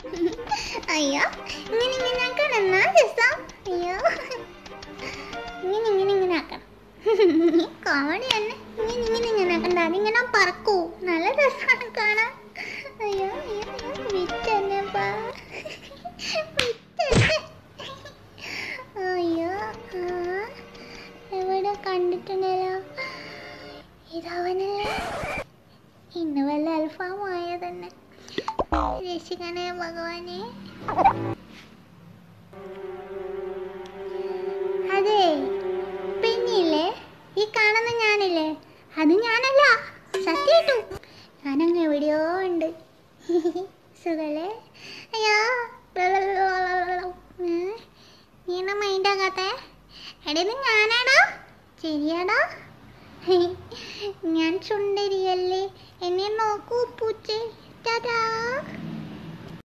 അയ്യോ ഇങ്ങനെ ഇങ്ങനെ ആക്കണം എന്നാ രസം അയ്യോ ഇങ്ങനെ ഇങ്ങനെ ഇങ്ങനെ ആക്കണം കോമഡി തന്നെ ഇങ്ങനെ ഇങ്ങനെ ഇങ്ങനെ ആക്കണ്ട അതിങ്ങനെ പറക്കൂ നല്ല രസമാണ് കാണാൻ അയ്യോ അയ്യോ അയ്യോ വിറ്റന്നെ പാ വിറ്റന്നെ അയ്യോ ആ എവിടെ കണ്ടിട്ടുണ്ടല്ലോ ഇതവനല്ലേ ഇന്ന് വല്ല അൽഫാമായ തന്നെ രക്ഷിക്കണേ ഭഗവാനെ അതെ പിന്നില്ലേ ഈ കാണുന്ന ഞാനില്ലേ അത് ഞാനല്ല സത്യമായിട്ടും ഞാനങ്ങ് എവിടെയോ ഉണ്ട് സുഖല്ലേ അയ്യോ ഏ? നീ എന്നാ മൈൻഡ് ആകാത്തെ എടേ ഇത് ഞാനാടാ ശരിയാടാ ഞാൻ സുന്ദരിയല്ലേ എന്നെ നോക്കൂ പൂച്ചേ ടാറ്റാ